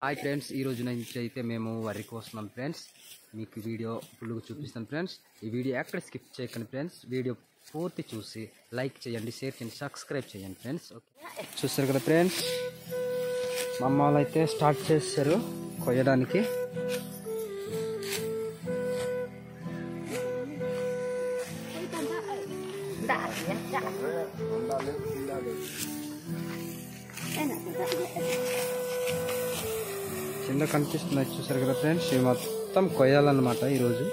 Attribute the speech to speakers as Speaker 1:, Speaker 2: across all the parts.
Speaker 1: Hi friends ఈ రోజు నుంచి అయితే మేము వరి కోస్తున్నాం ఫ్రెండ్స్ మీకు వీడియో ఫుల్గా చూపిస్తాను ఫ్రెండ్స్ ఈ వీడియో ఎక్కడ స్కిప్ చేయకండి ఫ్రెండ్స్ వీడియో పూర్తి చూసి లైక్ చేయండి షేర్ చేయండి సబ్స్క్రైబ్ చేయండి ఫ్రెండ్స్ ఓకే చూస్తారు కదా ఫ్రెండ్స్ మా అమ్మ వాళ్ళు అయితే స్టార్ట్ చేస్తారు కొయ్యడానికి కింద కనిపిస్తున్నాయి చూసారు కదా ఫ్రెండ్స్ ఇవి మొత్తం కొయ్యాలన్నమాట ఈరోజు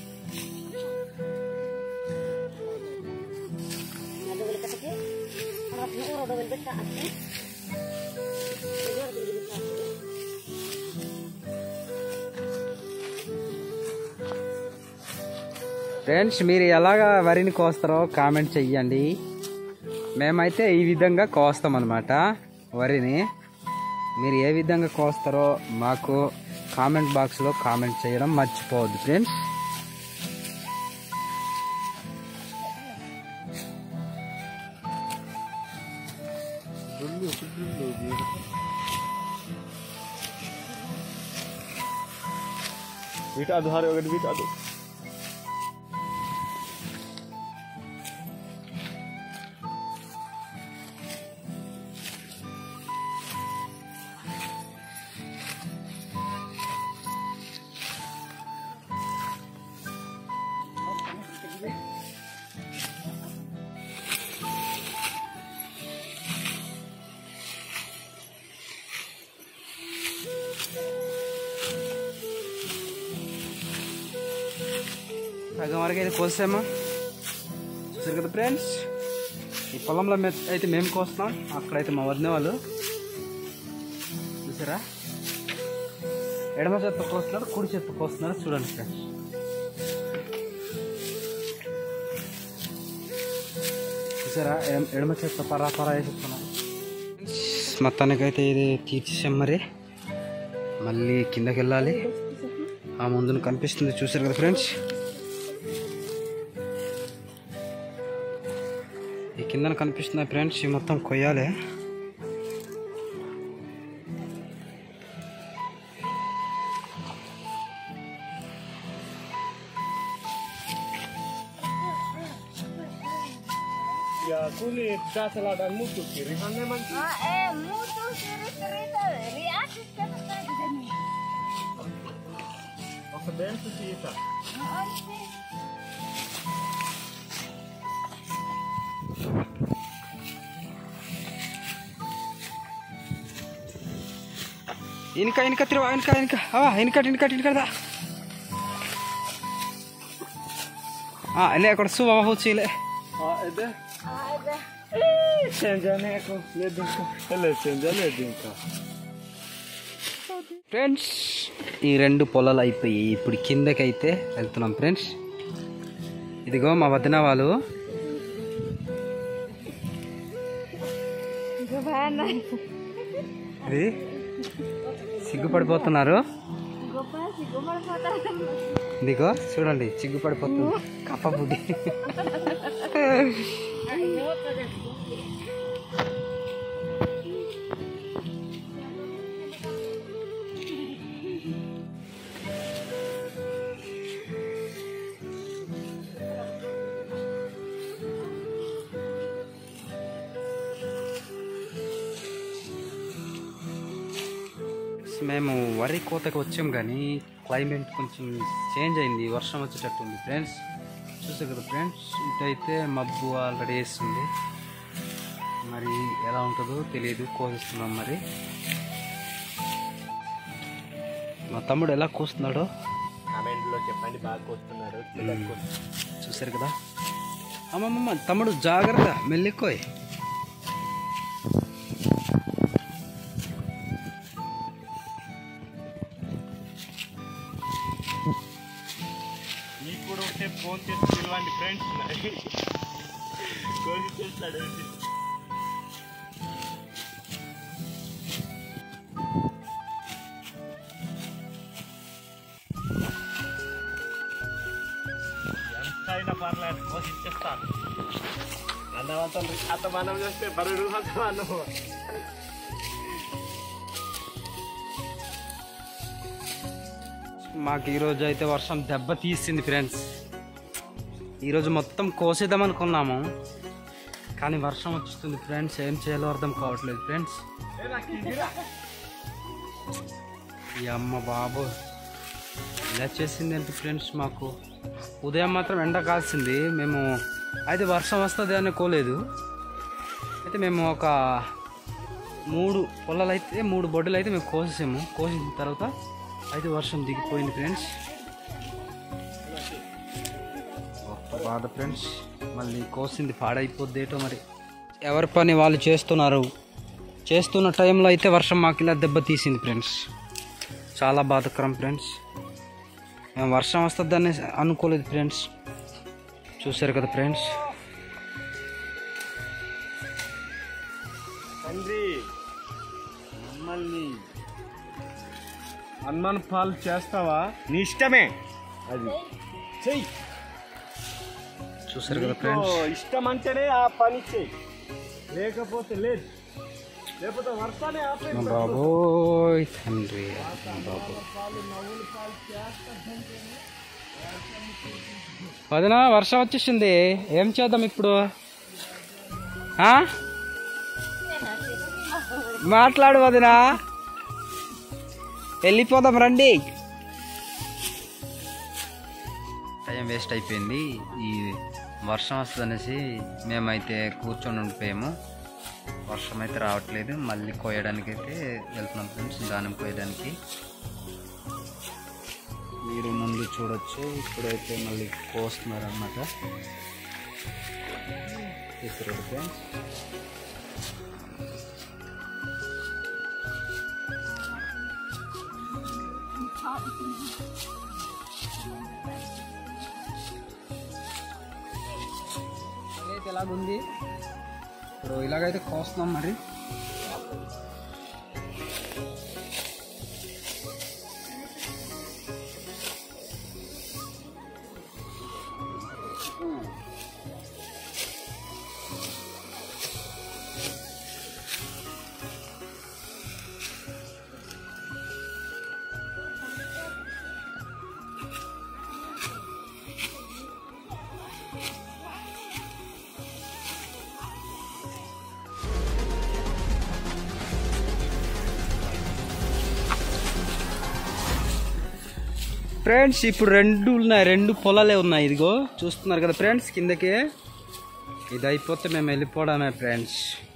Speaker 1: ఫ్రెండ్స్ మీరు ఎలాగా వరిని కోస్తారో కామెంట్ చెయ్యండి మేమైతే ఈ విధంగా కోస్తాం అనమాట వరిని మీరు ఏ విధంగా కోస్తారో మాకు కామెంట్ బాక్స్లో కామెంట్ చేయడం మర్చిపోవద్దు friends
Speaker 2: Vita adu hari ogen vita adu.
Speaker 1: సగం వరకు అయితే కోసామా చూసారు కదా ఫ్రెండ్స్ ఈ పొలంలో మే- అయితే మేము కోస్తున్నాం అక్కడైతే మా వదిన వాళ్ళు చూసారా ఎడమ చేత్తో కోస్తున్నారు కుడి చేత్తో కోస్తున్నారు చూడండి ఫ్రెండ్స్ చూసారా ఎడమ- ఎడమ చేత్తో పరా పరా వేసేస్తున్నారు మొత్తానికైతే ఇది తీర్చేసాం మరి మళ్ళీ కిందకి వెళ్ళాలి ఆ ముందున కనిపిస్తుంది చూసారు కదా ఫ్రెండ్స్ ఈ కిందన కనిపిస్తున్నాయి ఫ్రెండ్స్ ఇవి మొత్తం కొయ్యాలి
Speaker 2: Ya kuli dasala dan mutu kiri hande man.
Speaker 3: Ah, eh, mutu siri-siri tuh. Reaksi kan kayak gini.
Speaker 2: Oke ben tu sisa.
Speaker 3: Oh, sih.
Speaker 1: ఇనుక ఇనుక తిరువా ఇనుక ఇనుక అవా ఇనుకటి ఇనుకటి ఇనుకదా లే అక్కడ సువా హోచి లే
Speaker 2: Ah ede.
Speaker 3: Ah, ada.
Speaker 2: Senjane ko le dinka. Hele senjane dinka.
Speaker 1: Friends ఈ రెండు పొలాలు అయిపోయి ఇప్పుడు కిందకైతే వెళ్తున్నాం ఫ్రెండ్స్ ఇదిగో మా వదిన వాళ్ళు
Speaker 3: Gimana?
Speaker 1: ఇది సిగ్గుపడిపోతున్నారు
Speaker 3: Gue pasti gue malah foto.
Speaker 1: ఇదిగో చూడండి సిగ్గుపడిపోతుంది కప్ప బుద్ధి
Speaker 3: Ayo, pada.
Speaker 1: మేము వరి కోతకు వచ్చాం కానీ క్లైమేట్ కొంచెం చేంజ్ అయింది వర్షం వచ్చేటట్టు ఉంది ఫ్రెండ్స్ చూసారు కదా ఫ్రెండ్స్ ఇటైతే మబ్బు ఆల్రెడీ వేస్తుంది మరి ఎలా ఉంటుందో తెలియదు కోసిస్తున్నాం మరి మా తమ్ముడు ఎలా కోస్తున్నాడో
Speaker 2: Kamen lo చెప్పండి బాగా వస్తున్నారు.
Speaker 1: చూసారు కదా అమ్మమ్మ తమ్ముడు జాగ్రత్త మెల్లికోయ్
Speaker 2: మీకు కూడా ఒకటే ఫోన్ చేసి పిలవండి ఫ్రెండ్స్ కోసి చేస్తాడు ఎంత అయినా పర్లేదు కోసి ఇచ్చేస్తాను అన్నవంతం అత మనం చేస్తే బరుడు అంత మనం
Speaker 1: మాకు ఈరోజు అయితే వర్షం దెబ్బ తీసింది ఫ్రెండ్స్ ఈరోజు మొత్తం కోసేద్దాం అనుకున్నాము కానీ వర్షం వస్తుంది ఫ్రెండ్స్ ఏం చేయాలో అర్థం కావట్లేదు ఫ్రెండ్స్ ఈ అమ్మ బాబు ఇలా చేసింది ఏంటి ఫ్రెండ్స్ మాకు ఉదయం మాత్రం ఎండ కాల్సింది మేము అయితే వర్షం వస్తుంది అనుకోలేదు అయితే మేము ఒక మూడు పొలాలు అయితే మూడు బొడ్డలు అయితే మేము కోసేసాము కోసిన తర్వాత అయితే వర్షం దిగిపోయింది ఫ్రెండ్స్ గొప్ప బాధ ఫ్రెండ్స్ మళ్ళీ కోసింది పాడైపోద్ది ఏటో మరి ఎవరి పని వాళ్ళు చేస్తున్నారు చేస్తున్న టైంలో అయితే వర్షం మాకు ఇలా దెబ్బ తీసింది ఫ్రెండ్స్ చాలా బాధకరం ఫ్రెండ్స్ మేము వర్షం వస్తుందని అనుకోలేదు ఫ్రెండ్స్ చూసారు కదా ఫ్రెండ్స్
Speaker 2: తండ్రి మమ్మల్ని హనుమాన్ పాలు చేస్తావా నీ ఇష్టమే అది చెయ్యి
Speaker 1: చూసారు కదా
Speaker 2: నీకు
Speaker 1: ఫ్రెండ్స్
Speaker 2: ఇష్టం అంటేనే ఆ పని చెయ్యి లేకపోతే లేదు లేకపోతే వర్షాన్ని ఆపే
Speaker 1: మా బాబోయ్ తండ్రి మా బాబోయ్ వదినా వర్షం వచ్చేసింది ఏం చేద్దాం ఇప్పుడు ఆ? మాట్లాడు వదినా వెళ్ళిపోదాం రండి టైం వేస్ట్ అయిపోయింది ఈ వర్షం వస్తుంది అనేసి మేమైతే కూర్చొని ఉండిపోయాము వర్షం అయితే రావట్లేదు మళ్ళీ కోయడానికి అయితే వెళ్తున్నాం ఫ్రెండ్స్ దానం కోయడానికి మీరు ముందు చూడొచ్చు ఇప్పుడైతే మళ్ళీ కోస్తున్నారు అనమాట తీసుకురండి ఫ్రెండ్స్ అయితే ఎలాగుంది ఇప్పుడు ఇలాగైతే కోస్తున్నాం మరి ఫ్రెండ్స్ ఇప్పుడు రెండు ఉన్నాయి రెండు పొలాలే ఉన్నాయి ఇదిగో చూస్తున్నారు కదా ఫ్రెండ్స్ కిందకి ఇది అయిపోతే మేము వెళ్ళిపోవడమే ఫ్రెండ్స్